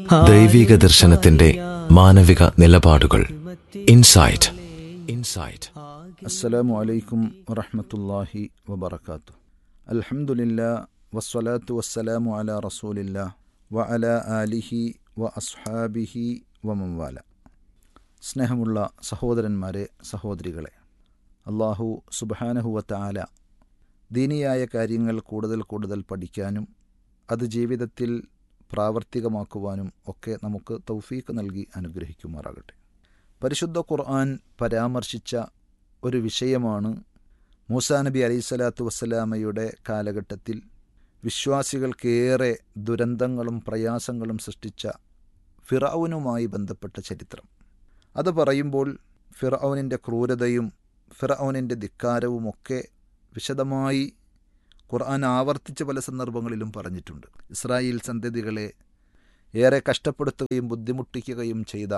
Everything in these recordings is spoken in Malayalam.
ദൈവിക ദർശനത്തിന്റെ മാനവിക നിലപാടുകൾ ഇൻസൈറ്റ് ഇൻസൈറ്റ് അസ്സലാമു അലൈക്കും വറഹ്മത്തുള്ളാഹി വബറകാത്തു അൽഹംദുലില്ലാ വസ്സലാത്തു വസ്സലാമു അലാ റസൂലില്ലാ വ അലാ ആലിഹി വ അസ്ഹാബിഹി വ മംവാല സ്നേഹമുള്ള സഹോദരന്മാരെ സഹോദരികളെ അള്ളാഹു സുബാനഹുവത്ത ആല ദീനിയായ കാര്യങ്ങൾ കൂടുതൽ കൂടുതൽ പഠിക്കാനും അത് ജീവിതത്തിൽ പ്രാവർത്തികമാക്കുവാനും ഒക്കെ നമുക്ക് തൗഫീക്ക് നൽകി അനുഗ്രഹിക്കുമാറാകട്ടെ പരിശുദ്ധ ഖുർആൻ പരാമർശിച്ച ഒരു വിഷയമാണ് മൂസാ നബി അലൈഹി സ്വലാത്തു വസ്സലാമയുടെ കാലഘട്ടത്തിൽ വിശ്വാസികൾക്കേറെ ദുരന്തങ്ങളും പ്രയാസങ്ങളും സൃഷ്ടിച്ച ഫിറൌനുമായി ബന്ധപ്പെട്ട ചരിത്രം അത് പറയുമ്പോൾ ഫിറൌനിൻ്റെ ക്രൂരതയും ഫിറൌനിൻ്റെ ധിക്കാരവുമൊക്കെ വിശദമായി ഖുർആൻ ആവർത്തിച്ച പല സന്ദർഭങ്ങളിലും പറഞ്ഞിട്ടുണ്ട് ഇസ്രായേൽ സന്തതികളെ ഏറെ കഷ്ടപ്പെടുത്തുകയും ബുദ്ധിമുട്ടിക്കുകയും ചെയ്ത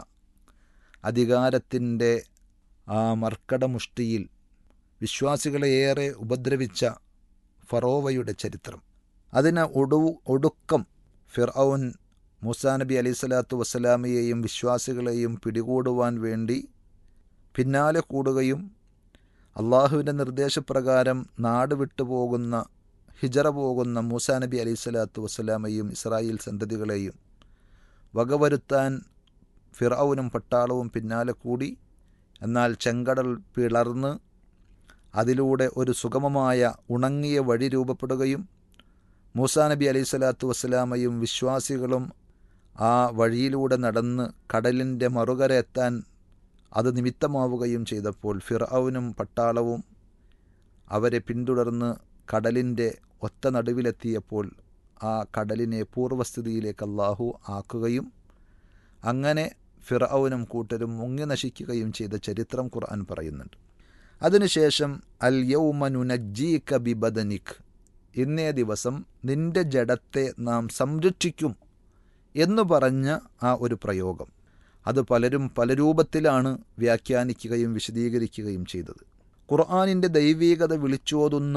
അധികാരത്തിൻ്റെ ആ മർക്കടമുഷ്ടിയിൽ വിശ്വാസികളെ ഏറെ ഉപദ്രവിച്ച ഫറോവയുടെ ചരിത്രം അതിന് ഒടു ഒടുക്കം ഫിർഔൻ മൂസാ നബി അലൈഹി സ്വലാത്തു വസ്സലാമയെയും വിശ്വാസികളെയും പിടികൂടുവാൻ വേണ്ടി പിന്നാലെ കൂടുകയും അള്ളാഹുവിൻ്റെ നിർദ്ദേശപ്രകാരം നാട് വിട്ടുപോകുന്ന ഹിജറ പോകുന്ന മൂസാ നബി അലൈഹി സ്വലാത്തു വസ്സലാമയും ഇസ്രായേൽ സന്തതികളെയും വകവരുത്താൻ ഫിറൌനും പട്ടാളവും പിന്നാലെ കൂടി എന്നാൽ ചെങ്കടൽ പിളർന്ന് അതിലൂടെ ഒരു സുഗമമായ ഉണങ്ങിയ വഴി രൂപപ്പെടുകയും മൂസാ നബി അലൈഹി സ്വലാത്തു വസ്സലാമയും വിശ്വാസികളും ആ വഴിയിലൂടെ നടന്ന് കടലിൻ്റെ മറുകര എത്താൻ അത് നിമിത്തമാവുകയും ചെയ്തപ്പോൾ ഫിറൌനും പട്ടാളവും അവരെ പിന്തുടർന്ന് കടലിൻ്റെ ഒത്ത നടുവിലെത്തിയപ്പോൾ ആ കടലിനെ പൂർവ്വസ്ഥിതിയിലേക്ക് അള്ളാഹു ആക്കുകയും അങ്ങനെ ഫിറൌനും കൂട്ടരും മുങ്ങി നശിക്കുകയും ചെയ്ത ചരിത്രം ഖുർആൻ പറയുന്നുണ്ട് അതിനുശേഷം അൽ യൗമനുനജ്ജീക ബിബദനിക് ഇന്നേ ദിവസം നിന്റെ ജഡത്തെ നാം സംരക്ഷിക്കും എന്നു പറഞ്ഞ ആ ഒരു പ്രയോഗം അത് പലരും പല രൂപത്തിലാണ് വ്യാഖ്യാനിക്കുകയും വിശദീകരിക്കുകയും ചെയ്തത് ഖുർആാനിൻ്റെ ദൈവീകത വിളിച്ചോതുന്ന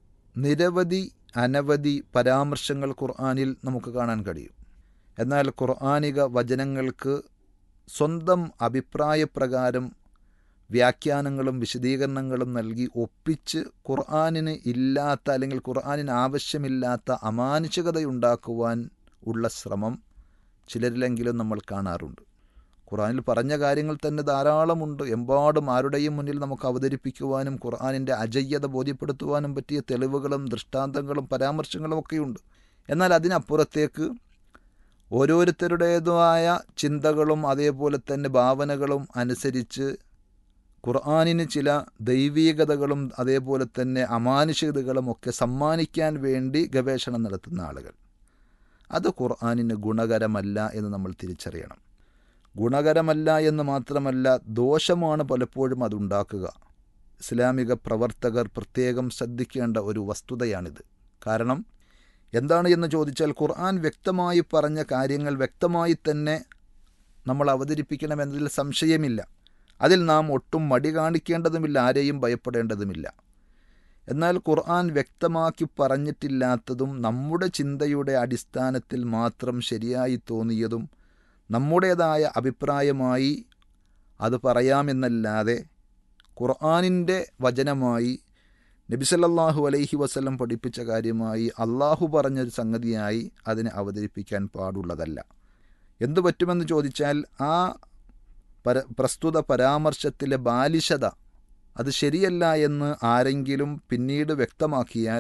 നിരവധി അനവധി പരാമർശങ്ങൾ ഖുർആാനിൽ നമുക്ക് കാണാൻ കഴിയും എന്നാൽ ഖുർആാനിക വചനങ്ങൾക്ക് സ്വന്തം അഭിപ്രായപ്രകാരം വ്യാഖ്യാനങ്ങളും വിശദീകരണങ്ങളും നൽകി ഒപ്പിച്ച് ഖുർആാനിന് ഇല്ലാത്ത അല്ലെങ്കിൽ ഖുർആാനിന് ആവശ്യമില്ലാത്ത അമാനുഷികതയുണ്ടാക്കുവാൻ ഉള്ള ശ്രമം ചിലരിലെങ്കിലും നമ്മൾ കാണാറുണ്ട് ഖുർആാനിൽ പറഞ്ഞ കാര്യങ്ങൾ തന്നെ ധാരാളമുണ്ട് എമ്പാടും ആരുടെയും മുന്നിൽ നമുക്ക് അവതരിപ്പിക്കുവാനും ഖുർആാനിൻ്റെ അജയ്യത ബോധ്യപ്പെടുത്തുവാനും പറ്റിയ തെളിവുകളും ദൃഷ്ടാന്തങ്ങളും പരാമർശങ്ങളും ഒക്കെയുണ്ട് എന്നാൽ അതിനപ്പുറത്തേക്ക് ഓരോരുത്തരുടേതായ ചിന്തകളും അതേപോലെ തന്നെ ഭാവനകളും അനുസരിച്ച് ഖുർആാനിന് ചില ദൈവീകതകളും അതേപോലെ തന്നെ അമാനുഷികതകളും ഒക്കെ സമ്മാനിക്കാൻ വേണ്ടി ഗവേഷണം നടത്തുന്ന ആളുകൾ അത് ഖുർആാനിന് ഗുണകരമല്ല എന്ന് നമ്മൾ തിരിച്ചറിയണം ഗുണകരമല്ല എന്ന് മാത്രമല്ല ദോഷമാണ് പലപ്പോഴും അതുണ്ടാക്കുക ഇസ്ലാമിക പ്രവർത്തകർ പ്രത്യേകം ശ്രദ്ധിക്കേണ്ട ഒരു വസ്തുതയാണിത് കാരണം എന്താണ് എന്ന് ചോദിച്ചാൽ ഖുർആൻ വ്യക്തമായി പറഞ്ഞ കാര്യങ്ങൾ വ്യക്തമായി തന്നെ നമ്മൾ അവതരിപ്പിക്കണമെന്നതിൽ സംശയമില്ല അതിൽ നാം ഒട്ടും മടി കാണിക്കേണ്ടതുമില്ല ആരെയും ഭയപ്പെടേണ്ടതുമില്ല എന്നാൽ ഖുർആൻ വ്യക്തമാക്കി പറഞ്ഞിട്ടില്ലാത്തതും നമ്മുടെ ചിന്തയുടെ അടിസ്ഥാനത്തിൽ മാത്രം ശരിയായി തോന്നിയതും നമ്മുടേതായ അഭിപ്രായമായി അത് പറയാമെന്നല്ലാതെ ഖുർആാനിൻ്റെ വചനമായി നബിസല്ലാഹു അലൈഹി വസ്ലം പഠിപ്പിച്ച കാര്യമായി അള്ളാഹു പറഞ്ഞൊരു സംഗതിയായി അതിനെ അവതരിപ്പിക്കാൻ പാടുള്ളതല്ല എന്തു പറ്റുമെന്ന് ചോദിച്ചാൽ ആ പര പ്രസ്തുത പരാമർശത്തിലെ ബാലിശത അത് ശരിയല്ല എന്ന് ആരെങ്കിലും പിന്നീട് വ്യക്തമാക്കിയാൽ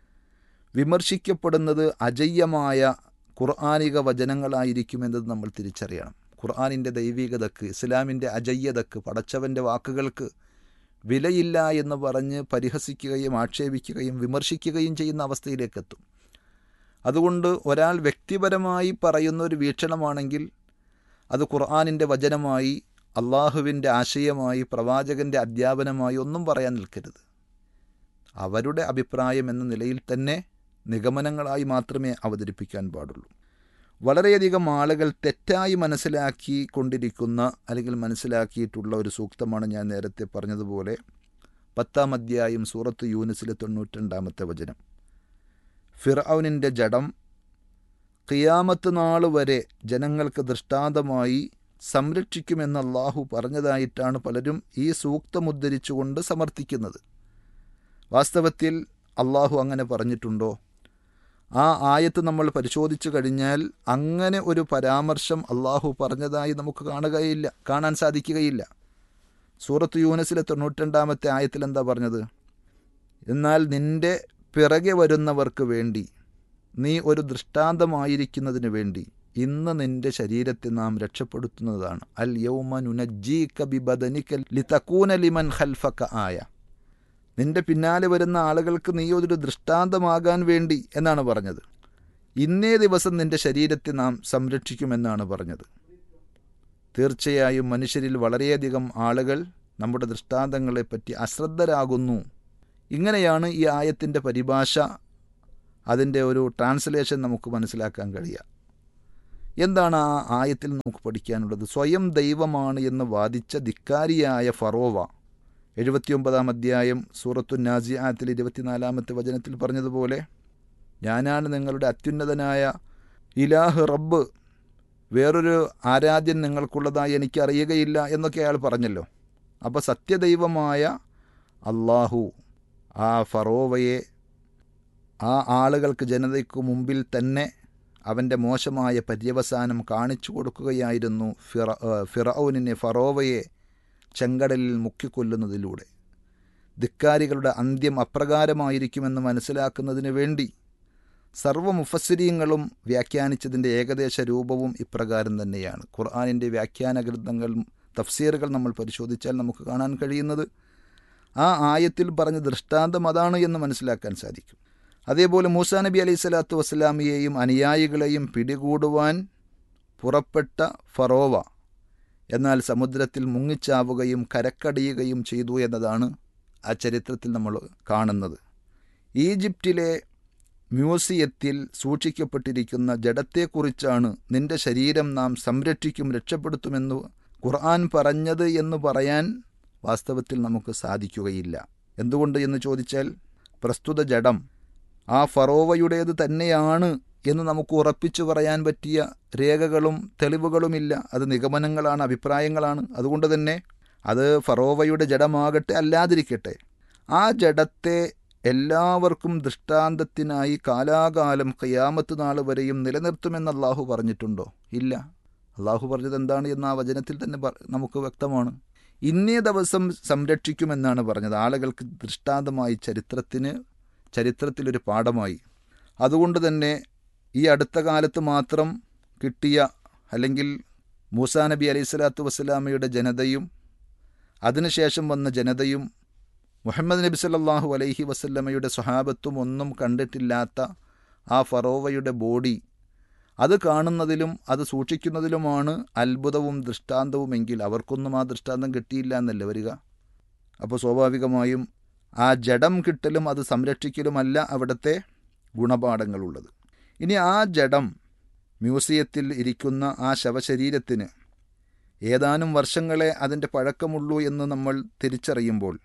വിമർശിക്കപ്പെടുന്നത് അജയ്യമായ ഖുർആാനിക വചനങ്ങളായിരിക്കുമെന്നത് നമ്മൾ തിരിച്ചറിയണം ഖുർആാനിൻ്റെ ദൈവികതക്ക് ഇസ്ലാമിൻ്റെ അജയ്യതക്ക് പടച്ചവൻ്റെ വാക്കുകൾക്ക് വിലയില്ല എന്ന് പറഞ്ഞ് പരിഹസിക്കുകയും ആക്ഷേപിക്കുകയും വിമർശിക്കുകയും ചെയ്യുന്ന അവസ്ഥയിലേക്കെത്തും അതുകൊണ്ട് ഒരാൾ വ്യക്തിപരമായി പറയുന്ന ഒരു വീക്ഷണമാണെങ്കിൽ അത് ഖുർആാനിൻ്റെ വചനമായി അള്ളാഹുവിൻ്റെ ആശയമായി പ്രവാചകൻ്റെ അധ്യാപനമായി ഒന്നും പറയാൻ നിൽക്കരുത് അവരുടെ അഭിപ്രായം എന്ന നിലയിൽ തന്നെ നിഗമനങ്ങളായി മാത്രമേ അവതരിപ്പിക്കാൻ പാടുള്ളൂ വളരെയധികം ആളുകൾ തെറ്റായി മനസ്സിലാക്കി കൊണ്ടിരിക്കുന്ന അല്ലെങ്കിൽ മനസ്സിലാക്കിയിട്ടുള്ള ഒരു സൂക്തമാണ് ഞാൻ നേരത്തെ പറഞ്ഞതുപോലെ പത്താം അധ്യായം സൂറത്ത് യൂനിസിലെ തൊണ്ണൂറ്റിരണ്ടാമത്തെ വചനം ഫിർഔനിൻ്റെ ജഡം ഖിയാമത്ത് നാൾ വരെ ജനങ്ങൾക്ക് ദൃഷ്ടാന്തമായി സംരക്ഷിക്കുമെന്ന് അള്ളാഹു പറഞ്ഞതായിട്ടാണ് പലരും ഈ സൂക്തം ഉദ്ധരിച്ചുകൊണ്ട് സമർത്ഥിക്കുന്നത് വാസ്തവത്തിൽ അള്ളാഹു അങ്ങനെ പറഞ്ഞിട്ടുണ്ടോ ആ ആയത്ത് നമ്മൾ പരിശോധിച്ചു കഴിഞ്ഞാൽ അങ്ങനെ ഒരു പരാമർശം അള്ളാഹു പറഞ്ഞതായി നമുക്ക് കാണുകയില്ല കാണാൻ സാധിക്കുകയില്ല സൂറത്ത് യൂനസിലെ തൊണ്ണൂറ്റിരണ്ടാമത്തെ ആയത്തിൽ എന്താ പറഞ്ഞത് എന്നാൽ നിന്റെ പിറകെ വരുന്നവർക്ക് വേണ്ടി നീ ഒരു ദൃഷ്ടാന്തമായിരിക്കുന്നതിന് വേണ്ടി ഇന്ന് നിന്റെ ശരീരത്തെ നാം രക്ഷപ്പെടുത്തുന്നതാണ് അൽ യൗമ നുനജ്ജീക ബിബദനിക ലിതകൂന ലിമൻ ഖൽഫക ആയ നിന്റെ പിന്നാലെ വരുന്ന ആളുകൾക്ക് നീ ഒരു ദൃഷ്ടാന്തമാകാൻ വേണ്ടി എന്നാണ് പറഞ്ഞത് ഇന്നേ ദിവസം നിന്റെ ശരീരത്തെ നാം സംരക്ഷിക്കുമെന്നാണ് പറഞ്ഞത് തീർച്ചയായും മനുഷ്യരിൽ വളരെയധികം ആളുകൾ നമ്മുടെ ദൃഷ്ടാന്തങ്ങളെപ്പറ്റി അശ്രദ്ധരാകുന്നു ഇങ്ങനെയാണ് ഈ ആയത്തിൻ്റെ പരിഭാഷ അതിൻ്റെ ഒരു ട്രാൻസ്ലേഷൻ നമുക്ക് മനസ്സിലാക്കാൻ കഴിയുക എന്താണ് ആ ആയത്തിൽ നമുക്ക് പഠിക്കാനുള്ളത് സ്വയം ദൈവമാണ് എന്ന് വാദിച്ച ധിക്കാരിയായ ഫറോവ എഴുപത്തിയൊമ്പതാം അധ്യായം സൂറത്തു നാസിയാത്തിൽ ഇരുപത്തിനാലാമത്തെ വചനത്തിൽ പറഞ്ഞതുപോലെ ഞാനാണ് നിങ്ങളുടെ അത്യുന്നതനായ ഇലാഹ് റബ്ബ് വേറൊരു ആരാധ്യൻ നിങ്ങൾക്കുള്ളതായി എനിക്കറിയുകയില്ല എന്നൊക്കെ അയാൾ പറഞ്ഞല്ലോ അപ്പോൾ സത്യദൈവമായ അള്ളാഹു ആ ഫറോവയെ ആ ആളുകൾക്ക് ജനതയ്ക്ക് മുമ്പിൽ തന്നെ അവൻ്റെ മോശമായ പര്യവസാനം കാണിച്ചു കൊടുക്കുകയായിരുന്നു ഫിറ ഫിറൌനിനെ ഫറോവയെ ചെങ്കടലിൽ മുക്കിക്കൊല്ലുന്നതിലൂടെ ധിക്കാരികളുടെ അന്ത്യം അപ്രകാരമായിരിക്കുമെന്ന് മനസ്സിലാക്കുന്നതിന് വേണ്ടി സർവ്വ മുഫസ്സിരീങ്ങളും വ്യാഖ്യാനിച്ചതിൻ്റെ ഏകദേശ രൂപവും ഇപ്രകാരം തന്നെയാണ് ഖുർആാനിൻ്റെ വ്യാഖ്യാന ഗ്രന്ഥങ്ങളും തഫ്സീറുകൾ നമ്മൾ പരിശോധിച്ചാൽ നമുക്ക് കാണാൻ കഴിയുന്നത് ആ ആയത്തിൽ പറഞ്ഞ ദൃഷ്ടാന്തം അതാണ് എന്ന് മനസ്സിലാക്കാൻ സാധിക്കും അതേപോലെ മൂസാ നബി അലൈഹി സ്വലാത്തു വസ്സലാമിയെയും അനുയായികളെയും പിടികൂടുവാൻ പുറപ്പെട്ട ഫറോവ എന്നാൽ സമുദ്രത്തിൽ മുങ്ങിച്ചാവുകയും കരക്കടിയുകയും ചെയ്തു എന്നതാണ് ആ ചരിത്രത്തിൽ നമ്മൾ കാണുന്നത് ഈജിപ്തിലെ മ്യൂസിയത്തിൽ സൂക്ഷിക്കപ്പെട്ടിരിക്കുന്ന ജഡത്തെക്കുറിച്ചാണ് നിന്റെ ശരീരം നാം സംരക്ഷിക്കും രക്ഷപ്പെടുത്തുമെന്ന് ഖുർആൻ പറഞ്ഞത് എന്ന് പറയാൻ വാസ്തവത്തിൽ നമുക്ക് സാധിക്കുകയില്ല എന്തുകൊണ്ട് എന്ന് ചോദിച്ചാൽ പ്രസ്തുത ജഡം ആ ഫറോവയുടേത് തന്നെയാണ് എന്ന് നമുക്ക് ഉറപ്പിച്ചു പറയാൻ പറ്റിയ രേഖകളും തെളിവുകളുമില്ല അത് നിഗമനങ്ങളാണ് അഭിപ്രായങ്ങളാണ് അതുകൊണ്ട് തന്നെ അത് ഫറോവയുടെ ജഡമാകട്ടെ അല്ലാതിരിക്കട്ടെ ആ ജഡത്തെ എല്ലാവർക്കും ദൃഷ്ടാന്തത്തിനായി കാലാകാലം ഖിയാമത്ത് നാൾ വരെയും നിലനിർത്തുമെന്ന് അള്ളാഹു പറഞ്ഞിട്ടുണ്ടോ ഇല്ല അള്ളാഹു പറഞ്ഞത് എന്താണ് എന്ന് ആ വചനത്തിൽ തന്നെ നമുക്ക് വ്യക്തമാണ് ഇന്നേ ദിവസം സംരക്ഷിക്കുമെന്നാണ് പറഞ്ഞത് ആളുകൾക്ക് ദൃഷ്ടാന്തമായി ചരിത്രത്തിന് ചരിത്രത്തിലൊരു പാഠമായി അതുകൊണ്ട് തന്നെ ഈ അടുത്ത കാലത്ത് മാത്രം കിട്ടിയ അല്ലെങ്കിൽ മൂസാ നബി അലൈഹി സ്വലാത്തു വസ്സലാമയുടെ ജനതയും അതിനുശേഷം വന്ന ജനതയും മുഹമ്മദ് നബി സല്ലാഹു അലൈഹി വസല്ലമയുടെ സ്വഹാബത്തും ഒന്നും കണ്ടിട്ടില്ലാത്ത ആ ഫറോവയുടെ ബോഡി അത് കാണുന്നതിലും അത് സൂക്ഷിക്കുന്നതിലുമാണ് അത്ഭുതവും ദൃഷ്ടാന്തവുമെങ്കിൽ അവർക്കൊന്നും ആ ദൃഷ്ടാന്തം കിട്ടിയില്ല എന്നല്ലേ വരിക അപ്പോൾ സ്വാഭാവികമായും ആ ജഡം കിട്ടലും അത് സംരക്ഷിക്കലുമല്ല അവിടുത്തെ ഗുണപാഠങ്ങളുള്ളത് ഇനി ആ ജഡം മ്യൂസിയത്തിൽ ഇരിക്കുന്ന ആ ശവശരീരത്തിന് ഏതാനും വർഷങ്ങളെ അതിൻ്റെ പഴക്കമുള്ളൂ എന്ന് നമ്മൾ തിരിച്ചറിയുമ്പോൾ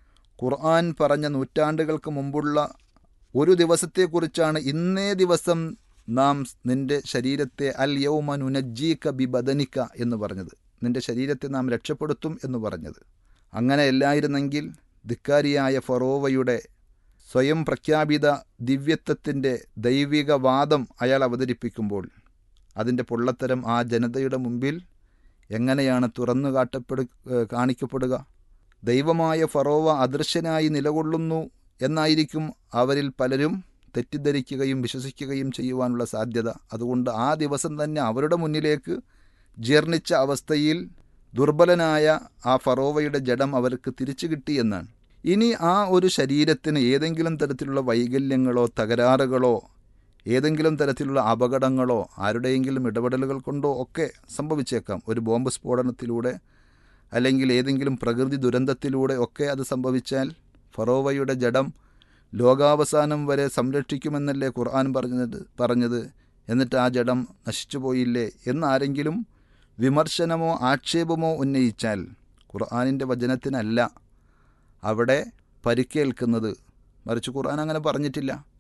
ഖുർആൻ പറഞ്ഞ നൂറ്റാണ്ടുകൾക്ക് മുമ്പുള്ള ഒരു ദിവസത്തെക്കുറിച്ചാണ് ഇന്നേ ദിവസം നാം നിന്റെ ശരീരത്തെ അൽ യൗമ നുനജ്ജീക ബി ബദനിക്ക എന്ന് പറഞ്ഞത് നിന്റെ ശരീരത്തെ നാം രക്ഷപ്പെടുത്തും എന്ന് പറഞ്ഞത് അങ്ങനെ അല്ലായിരുന്നെങ്കിൽ ധിക്കാരിയായ ഫറോവയുടെ സ്വയം പ്രഖ്യാപിത ദിവ്യത്വത്തിൻ്റെ ദൈവിക വാദം അയാൾ അവതരിപ്പിക്കുമ്പോൾ അതിൻ്റെ പൊള്ളത്തരം ആ ജനതയുടെ മുമ്പിൽ എങ്ങനെയാണ് തുറന്നു കാട്ടപ്പെടു കാണിക്കപ്പെടുക ദൈവമായ ഫറോവ അദൃശ്യനായി നിലകൊള്ളുന്നു എന്നായിരിക്കും അവരിൽ പലരും തെറ്റിദ്ധരിക്കുകയും വിശ്വസിക്കുകയും ചെയ്യുവാനുള്ള സാധ്യത അതുകൊണ്ട് ആ ദിവസം തന്നെ അവരുടെ മുന്നിലേക്ക് ജീർണിച്ച അവസ്ഥയിൽ ദുർബലനായ ആ ഫറോവയുടെ ജഡം അവർക്ക് തിരിച്ചു കിട്ടിയെന്നാണ് ഇനി ആ ഒരു ശരീരത്തിന് ഏതെങ്കിലും തരത്തിലുള്ള വൈകല്യങ്ങളോ തകരാറുകളോ ഏതെങ്കിലും തരത്തിലുള്ള അപകടങ്ങളോ ആരുടെയെങ്കിലും ഇടപെടലുകൾ കൊണ്ടോ ഒക്കെ സംഭവിച്ചേക്കാം ഒരു ബോംബ് സ്ഫോടനത്തിലൂടെ അല്ലെങ്കിൽ ഏതെങ്കിലും പ്രകൃതി ദുരന്തത്തിലൂടെ ഒക്കെ അത് സംഭവിച്ചാൽ ഫറോവയുടെ ജഡം ലോകാവസാനം വരെ സംരക്ഷിക്കുമെന്നല്ലേ ഖുർആൻ പറഞ്ഞത് പറഞ്ഞത് എന്നിട്ട് ആ ജഡം നശിച്ചുപോയില്ലേ എന്നാരെങ്കിലും വിമർശനമോ ആക്ഷേപമോ ഉന്നയിച്ചാൽ ഖുർആാനിൻ്റെ വചനത്തിനല്ല അവിടെ പരിക്കേൽക്കുന്നത് മറിച്ച് ഖുർആൻ അങ്ങനെ പറഞ്ഞിട്ടില്ല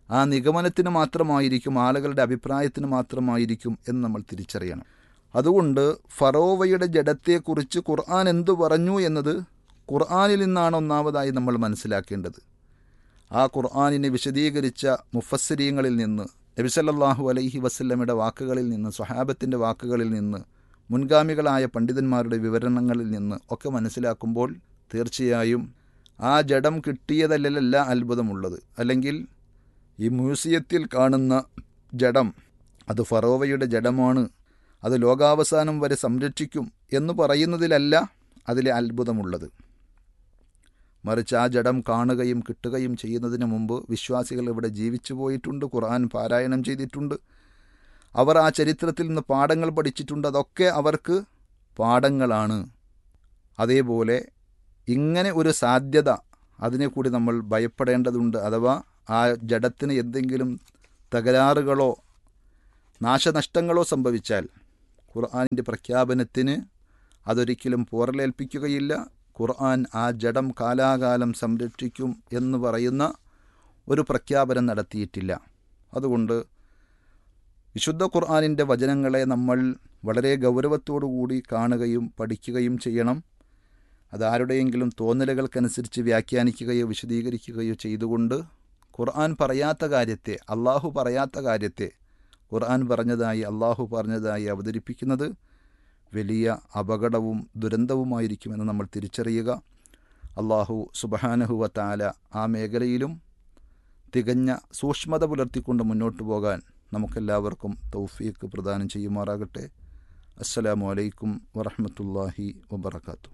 ആ നിഗമനത്തിന് മാത്രമായിരിക്കും ആളുകളുടെ അഭിപ്രായത്തിന് മാത്രമായിരിക്കും എന്ന് നമ്മൾ തിരിച്ചറിയണം അതുകൊണ്ട് ഫറോവയുടെ ജഡത്തെക്കുറിച്ച് ഖുർആൻ എന്തു പറഞ്ഞു എന്നത് ഖുർആനിൽ നിന്നാണ് ഒന്നാമതായി നമ്മൾ മനസ്സിലാക്കേണ്ടത് ആ ഖുർആാനിനെ വിശദീകരിച്ച മുഫസ്സിരീങ്ങളിൽ നിന്ന് നബിസല്ലാഹു അലൈഹി വസല്ലമയുടെ വാക്കുകളിൽ നിന്ന് സ്വഹാബത്തിൻ്റെ വാക്കുകളിൽ നിന്ന് മുൻഗാമികളായ പണ്ഡിതന്മാരുടെ വിവരണങ്ങളിൽ നിന്ന് ഒക്കെ മനസ്സിലാക്കുമ്പോൾ തീർച്ചയായും ആ ജഡം കിട്ടിയതല്ലല്ല അത്ഭുതമുള്ളത് അല്ലെങ്കിൽ ഈ മ്യൂസിയത്തിൽ കാണുന്ന ജഡം അത് ഫറോവയുടെ ജഡമാണ് അത് ലോകാവസാനം വരെ സംരക്ഷിക്കും എന്ന് പറയുന്നതിലല്ല അതിലെ അത്ഭുതമുള്ളത് മറിച്ച് ആ ജഡം കാണുകയും കിട്ടുകയും ചെയ്യുന്നതിന് മുമ്പ് വിശ്വാസികൾ ഇവിടെ ജീവിച്ചു പോയിട്ടുണ്ട് ഖുർആൻ പാരായണം ചെയ്തിട്ടുണ്ട് അവർ ആ ചരിത്രത്തിൽ നിന്ന് പാഠങ്ങൾ പഠിച്ചിട്ടുണ്ട് അതൊക്കെ അവർക്ക് പാഠങ്ങളാണ് അതേപോലെ ഇങ്ങനെ ഒരു സാധ്യത അതിനെ കൂടി നമ്മൾ ഭയപ്പെടേണ്ടതുണ്ട് അഥവാ ആ ജഡത്തിന് എന്തെങ്കിലും തകരാറുകളോ നാശനഷ്ടങ്ങളോ സംഭവിച്ചാൽ ഖുർആാനിൻ്റെ പ്രഖ്യാപനത്തിന് അതൊരിക്കലും പോറലേൽപ്പിക്കുകയില്ല ഖുർആൻ ആ ജഡം കാലാകാലം സംരക്ഷിക്കും എന്ന് പറയുന്ന ഒരു പ്രഖ്യാപനം നടത്തിയിട്ടില്ല അതുകൊണ്ട് വിശുദ്ധ ഖുർആാനിൻ്റെ വചനങ്ങളെ നമ്മൾ വളരെ ഗൗരവത്തോടുകൂടി കാണുകയും പഠിക്കുകയും ചെയ്യണം അതാരുടെയെങ്കിലും തോന്നലുകൾക്കനുസരിച്ച് വ്യാഖ്യാനിക്കുകയോ വിശദീകരിക്കുകയോ ചെയ്തുകൊണ്ട് ഖുർആൻ പറയാത്ത കാര്യത്തെ അള്ളാഹു പറയാത്ത കാര്യത്തെ ഖുർആൻ പറഞ്ഞതായി അള്ളാഹു പറഞ്ഞതായി അവതരിപ്പിക്കുന്നത് വലിയ അപകടവും ദുരന്തവുമായിരിക്കുമെന്ന് നമ്മൾ തിരിച്ചറിയുക അള്ളാഹു സുബഹാനഹുവ താല ആ മേഖലയിലും തികഞ്ഞ സൂക്ഷ്മത പുലർത്തിക്കൊണ്ട് മുന്നോട്ട് പോകാൻ നമുക്കെല്ലാവർക്കും തൗഫീക്ക് പ്രദാനം ചെയ്യുമാറാകട്ടെ അസ്സലാമു അലൈക്കും വറഹമത്തല്ലാഹി വബർക്കാത്തു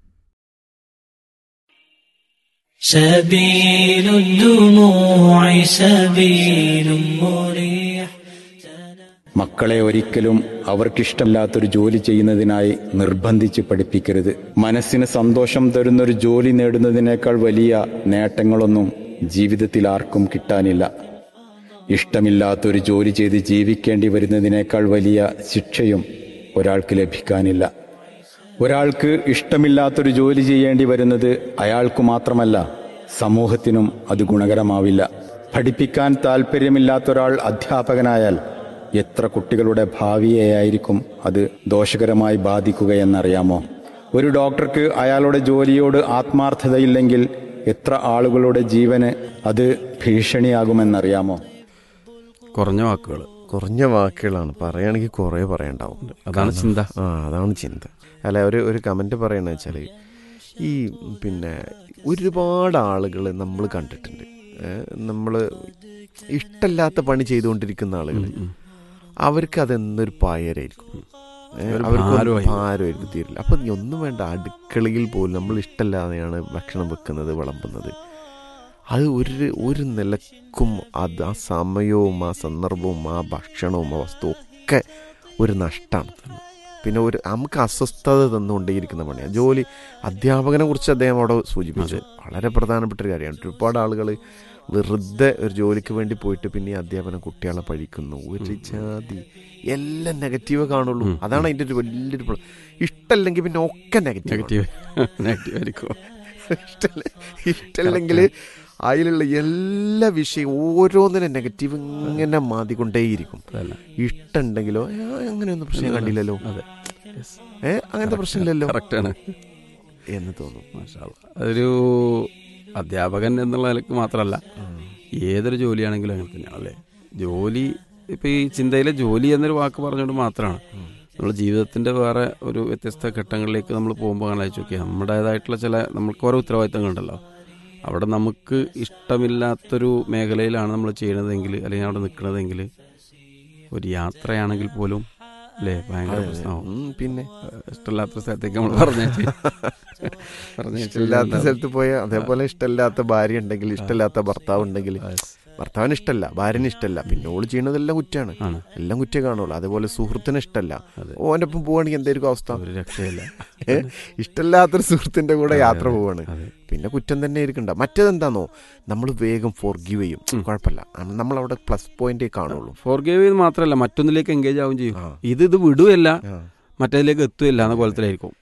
سبيل الدموع سبيل مريح മക്കളെ ഒരിക്കലും അവർക്കിഷ്ടമില്ലാത്തൊരു ജോലി ചെയ്യുന്നതിനായി നിർബന്ധിച്ച് പഠിപ്പിക്കരുത് മനസ്സിന് സന്തോഷം തരുന്നൊരു ജോലി നേടുന്നതിനേക്കാൾ വലിയ നേട്ടങ്ങളൊന്നും ജീവിതത്തിൽ ആർക്കും കിട്ടാനില്ല ഇഷ്ടമില്ലാത്തൊരു ജോലി ചെയ്ത് ജീവിക്കേണ്ടി വരുന്നതിനേക്കാൾ വലിയ ശിക്ഷയും ഒരാൾക്ക് ലഭിക്കാനില്ല ഒരാൾക്ക് ഇഷ്ടമില്ലാത്തൊരു ജോലി ചെയ്യേണ്ടി വരുന്നത് അയാൾക്ക് മാത്രമല്ല സമൂഹത്തിനും അത് ഗുണകരമാവില്ല പഠിപ്പിക്കാൻ താല്പര്യമില്ലാത്ത ഒരാൾ അധ്യാപകനായാൽ എത്ര കുട്ടികളുടെ ഭാവിയെയായിരിക്കും അത് ദോഷകരമായി ബാധിക്കുകയെന്നറിയാമോ ഒരു ഡോക്ടർക്ക് അയാളുടെ ജോലിയോട് ആത്മാർത്ഥതയില്ലെങ്കിൽ എത്ര ആളുകളുടെ ജീവന് അത് ഭീഷണിയാകുമെന്നറിയാമോ കുറഞ്ഞ വാക്കുകൾ കുറഞ്ഞ വാക്കുകളാണ് പറയുകയാണെങ്കിൽ കുറേ പറയണ്ടാവും അതാണ് ചിന്ത ആ അതാണ് ചിന്ത അല്ല ഒരു ഒരു കമൻറ്റ് പറയണ വെച്ചാൽ ഈ പിന്നെ ഒരുപാട് ആളുകൾ നമ്മൾ കണ്ടിട്ടുണ്ട് നമ്മൾ ഇഷ്ടമില്ലാത്ത പണി ചെയ്തുകൊണ്ടിരിക്കുന്ന ആളുകൾ അവർക്ക് അതെന്നൊരു പായരായിരിക്കും ഏ, ഒരു അവർക്ക് ഭാരമായി. ഭാരമായിരിക്കും തീരില്ല അപ്പം നീ ഒന്നും വേണ്ട അടുക്കളയിൽ പോലും നമ്മൾ ഇഷ്ടമില്ലാതെയാണ് ഭക്ഷണം വെക്കുന്നത് വിളമ്പുന്നത് അത് ഒരു ഒരു നിലക്കും അത് ആ സമയവും ആ സന്ദർഭവും ആ ഭക്ഷണവും ആ വസ്തുവും ഒക്കെ ഒരു നഷ്ടമാണ് പിന്നെ ഒരു നമുക്ക് അസ്വസ്ഥത തന്നുകൊണ്ടേയിരിക്കുന്ന പണിയാണ് ജോലി അധ്യാപകനെ കുറിച്ച് അദ്ദേഹം അവിടെ സൂചിപ്പിച്ചു വളരെ പ്രധാനപ്പെട്ട ഒരു കാര്യമാണ് ഒരുപാട് ആളുകൾ വെറുതെ ഒരു ജോലിക്ക് വേണ്ടി പോയിട്ട് പിന്നെ ഈ അധ്യാപനം കുട്ടികളെ പഴിക്കുന്നു ഒരു ജാതി എല്ലാം നെഗറ്റീവ് കാണുള്ളൂ അതാണ് അതിൻ്റെ ഒരു വലിയൊരു പ്ര- ഇഷ്ടമല്ലെങ്കിൽ പിന്നെ ഒക്കെ നെഗറ്റീവ് നെഗറ്റീവ് നെഗറ്റീവ് ആയിരിക്കും ഇഷ്ടല്ല ഇഷ്ടമല്ലെങ്കിൽ അതിലുള്ള എല്ലാ വിഷയം ഓരോന്നിനും നെഗറ്റീവ് ഇങ്ങനെ മാതിക്കൊണ്ടേയിരിക്കും അതല്ല ഇഷ്ടമുണ്ടെങ്കിലോ "ഏ, അങ്ങനെയൊന്നും പ്രശ്നം കണ്ടില്ലല്ലോ അതെ ഏ അങ്ങനത്തെ പ്രശ്നമില്ലല്ലോ കറക്റ്റാണ് എന്ന് തോന്നും മാഷാ അല്ലാ. അതൊരു അധ്യാപകൻ എന്നുള്ള നിലക്ക് മാത്രമല്ല ഏതൊരു ജോലിയാണെങ്കിലും അങ്ങനെ തന്നെയാണ് അല്ലേ ജോലി ഇപ്പൊ ഈ ചിന്തയിലെ ജോലി എന്നൊരു വാക്ക് പറഞ്ഞുകൊണ്ട് മാത്രമാണ് നമ്മുടെ ജീവിതത്തിന്റെ വേറെ ഒരു വ്യത്യസ്ത ഘട്ടങ്ങളിലേക്ക് നമ്മൾ പോകുമ്പോൾ അങ്ങനെ അയച്ചു നോക്കിയാൽ നമ്മുടേതായിട്ടുള്ള ചില നമ്മൾക്ക് ഓരോ ഉത്തരവാദിത്തങ്ങളുണ്ടല്ലോ അവിടെ നമുക്ക് ഇഷ്ടമില്ലാത്തൊരു മേഖലയിലാണ് നമ്മൾ ചെയ്യണതെങ്കിൽ അല്ലെങ്കിൽ അവിടെ നിൽക്കണതെങ്കിൽ ഒരു യാത്രയാണെങ്കിൽ പോലും അല്ലേ ഭയങ്കര പ്രശ്നമാവും ഉം, പിന്നെ ഇഷ്ടമില്ലാത്ത സ്ഥലത്തേക്ക് നമ്മൾ പറഞ്ഞേച്ച് ഇഷ്ടമില്ലാത്ത സ്ഥലത്ത് പോയ അതേപോലെ ഇഷ്ടമില്ലാത്ത ഭാര്യ ഉണ്ടെങ്കിൽ ഇഷ്ടമില്ലാത്ത ഭർത്താവ് ഉണ്ടെങ്കിൽ ഭർത്താവിന് ഇഷ്ടമല്ല ഭാര്യന് ഇഷ്ടമല്ല പിന്നെ ഓള് ചെയ്യണതെല്ലാം കുറ്റാണ് ആണ് എല്ലാം കുറ്റേ കാണുള്ളൂ അതേപോലെ സുഹൃത്തിന് ഇഷ്ടമല്ല അതെ. ഓൻ്റെ ഒപ്പം പോവാണെങ്കിൽ എന്തായിരിക്കും അവസ്ഥ ഒരു രക്ഷയില്ല ഏ? ഇഷ്ടമില്ലാത്തൊരു സുഹൃത്തിന്റെ കൂടെ അതെ, യാത്ര അതെ, പോവാണ് അതെ. പിന്നെ കുറ്റം തന്നെ ആയിരിക്കണ്ട മറ്റേതെന്താണോ നമ്മൾ വേഗം ഫോർഗീവ് ചെയ്യും കുഴപ്പമില്ല നമ്മൾ അവിടെ പ്ലസ് പോയിന്റേ കാണുള്ളൂ ഫോർഗേവ് ചെയ്ത് മാത്രമല്ല മറ്റൊന്നിലേക്ക് എൻഗേജ് ആവും ചെയ്യും ആ. ഇത് ഇത് വിടുകയല്ല ആ. മറ്റേതിലേക്ക് എത്തുകയില്ല എന്ന കോലത്തിലായിരിക്കും